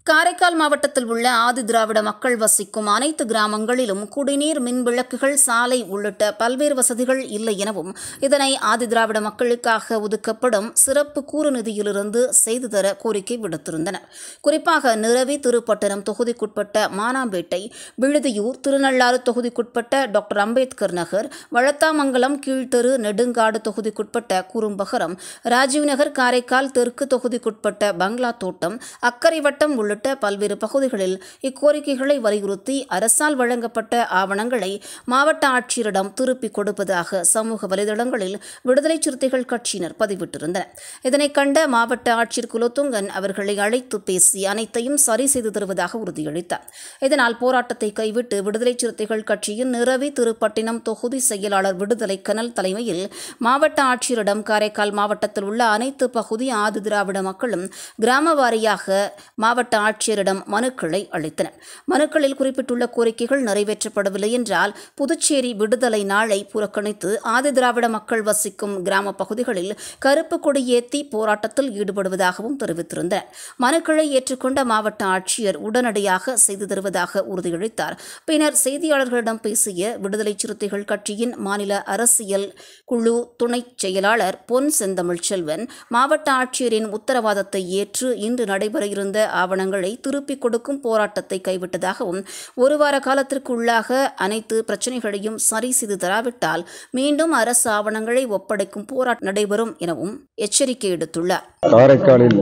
காரைக்கால் மாவட்டத்தில் உள்ள ஆதி திராவிட மக்கள் வசிக்கும் அனைத்து கிராமங்களிலும் குடிநீர் மின் விளக்குகள் சாலை உள்ளிட்ட பல்வேறு வசதிகள் இல்லை எனவும் இதனை ஆதி திராவிட மக்களுக்காக ஒதுக்கப்படும் சிறப்பு கூறு நிதியிலிருந்து செய்து தர கோரிக்கை விடுத்திருந்தனர் குறிப்பாக நிரவி திருப்பட்டணம் தொகுதிக்குட்பட்ட மானாம்பேட்டை விழுதியூர் திருநள்ளாறு தொகுதிக்குட்பட்ட டாக்டர் அம்பேத்கர் நகர் வளத்தாமங்கலம் கீழ்த்தெரு நெடுங்காடு தொகுதிக்குட்பட்ட குறும்பகரம் ராஜீவ் நகர் காரைக்கால் தெற்கு தொகுதிக்குட்பட்ட பங்களா தோட்டம் அக்கரை வட்டம் உள்ளிட்ட பல்வேறு பகுதிகளில் இக்கோரிக்கைகளை வலியுறுத்தி அரசால் வழங்கப்பட்ட ஆவணங்களை மாவட்ட ஆட்சியரிடம் திருப்பிக் கொடுப்பதாக சமூக வலைதளங்களில் விடுதலை சிறுத்தைகள் கட்சியினர் பதிவிட்டிருந்தனர் இதனை கண்ட மாவட்ட ஆட்சியர் குலோத்துங்கன் அவர்களை அழைத்து பேசி அனைத்தையும் சரி செய்து தருவதாக உறுதியளித்தார் இதனால் போராட்டத்தை கைவிட்டு விடுதலை சிறுத்தைகள் கட்சியின் நிரவி திருப்பட்டினம் தொகுதி செயலாளர் விடுதலை கனல் தலைமையில் மாவட்ட ஆட்சியரிடம் காரைக்கால் மாவட்டத்தில் உள்ள அனைத்து பகுதி ஆதி திராவிட மக்களும் கிராம வாரியாக மாவட்ட ஆட்சியரிடம் மனுக்களை அளித்தனர் மனுக்களில் குறிப்பிட்டுள்ள கோரிக்கைகள் நிறைவேற்றப்படவில்லை என்றால் புதுச்சேரி விடுதலை நாளை புறக்கணித்து ஆதி திராவிட மக்கள் வசிக்கும் கிராம பகுதிகளில் கருப்பு கொடி ஏத்தி போராட்டத்தில் ஈடுபடுவதாகவும் தெரிவித்திருந்தனர் மனுக்களை ஏற்றுக்கொண்ட மாவட்ட ஆட்சியர் உடனடியாக செய்து தருவதாக உறுதியளித்தார் பின்னர் செய்தியாளர்களிடம் பேசிய விடுதலை சிறுத்தைகள் கட்சியின் மாநில அரசியல் குழு துணைச் செயலாளர் பொன் செந்தமிழ் செல்வன் மாவட்ட ஆட்சியரின் உத்தரவாதத்தை ஏற்று இன்று நடைபெற இருந்த ஆவணங்களை திருப்பிக் கொடுக்கும் போராட்டத்தை கைவிட்டதாகவும் ஒரு வார காலத்திற்குள்ளாக அனைத்து பிரச்சினைகளையும் சரி செய்து தராவிட்டால் மீண்டும் அரசு ஆவணங்களை ஒப்படைக்கும் போராட்டம் நடைபெறும் எனவும் எச்சரிக்கை விடுத்துள்ளார் காரைக்காலில்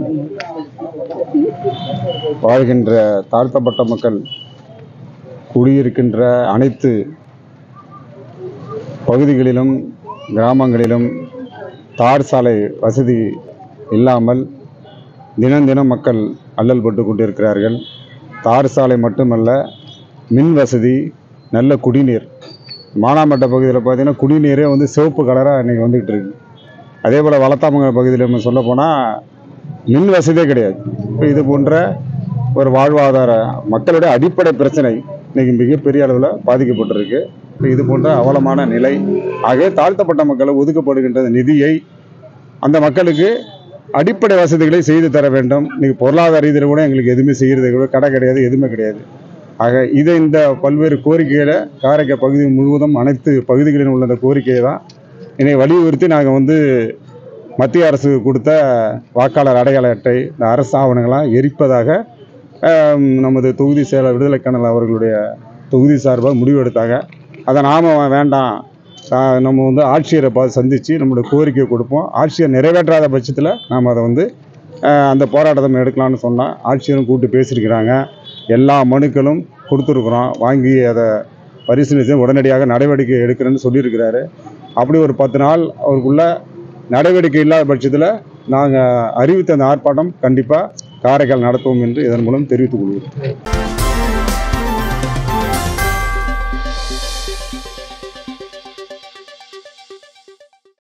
வாழ்கின்ற தாழ்த்தப்பட்ட மக்கள் குடியிருக்கின்ற அனைத்து பகுதிகளிலும் கிராமங்களிலும் தார் சாலை வசதி இல்லாமல் தினம் தினம் மக்கள் அல்லல் பட்டு கொண்டிருக்கிறார்கள் தார் சாலை மட்டுமல்ல மின் வசதி நல்ல குடிநீர் மானாமட்ட பகுதியில் பார்த்தீங்கன்னா குடிநீரே வந்து சிவப்பு கலராக இன்றைக்கி வந்துக்கிட்டு இருக்கு அதே போல் வளத்தாமங்க பகுதியில் நம்ம சொல்ல போனால் மின் வசதியே கிடையாது இப்போ இது போன்ற ஒரு வாழ்வாதார மக்களுடைய அடிப்படை பிரச்சனை இன்னைக்கு மிகப்பெரிய அளவில் பாதிக்கப்பட்டிருக்கு இப்போ இது போன்ற அவலமான நிலை ஆகவே தாழ்த்தப்பட்ட மக்களுக்கு ஒதுக்கப்படுகின்ற நிதியை அந்த மக்களுக்கு அடிப்படை வசதிகளை செய்து தர வேண்டும் இன்னைக்கு பொருளாதார ரீதியில் கூட எங்களுக்கு எதுவுமே செய்கிறது கூட கடை கிடையாது எதுவுமே கிடையாது ஆக இதை இந்த பல்வேறு கோரிக்கைகளை காரைக்கால் பகுதி முழுவதும் அனைத்து பகுதிகளிலும் உள்ள இந்த கோரிக்கையை தான் என்னை வலியுறுத்தி நாங்கள் வந்து மத்திய அரசு கொடுத்த வாக்காளர் அடையாள அட்டை இந்த அரசு ஆவணங்களாம் எரிப்பதாக ஆம், நமது தொகுதி செயலர் விடுதலை கண்ணல் அவர்களுடைய தொகுதி சார்பாக முடிவு எடுத்தாங்க அதை நாம் வேண்டாம் ஆ, நம்ம வந்து ஆட்சியரை பார்த்து சந்தித்து நம்மளுடைய கோரிக்கையை கொடுப்போம் ஆட்சியர் நிறைவேற்றாத பட்சத்தில் நாம் அதை வந்து ஆ, அந்த போராட்டத்தை நம்ம எடுக்கலாம்னு சொன்னால் ஆட்சியரும் கூப்பிட்டு பேசியிருக்கிறாங்க எல்லா மனுக்களும் கொடுத்துருக்குறோம் வாங்கி அதை பரிசீலித்து உடனடியாக நடவடிக்கை எடுக்கிறேன்னு சொல்லியிருக்கிறாரு அப்படி ஒரு பத்து நாள் அவருக்குள்ள நடவடிக்கை இல்லாத பட்சத்தில் நாங்கள் அறிவித்த அந்த ஆர்ப்பாட்டம் கண்டிப்பாக காரைக்கால் நடத்துவோம் என்று இதன் மூலம் தெரிவித்துக் கொள்கிறோம்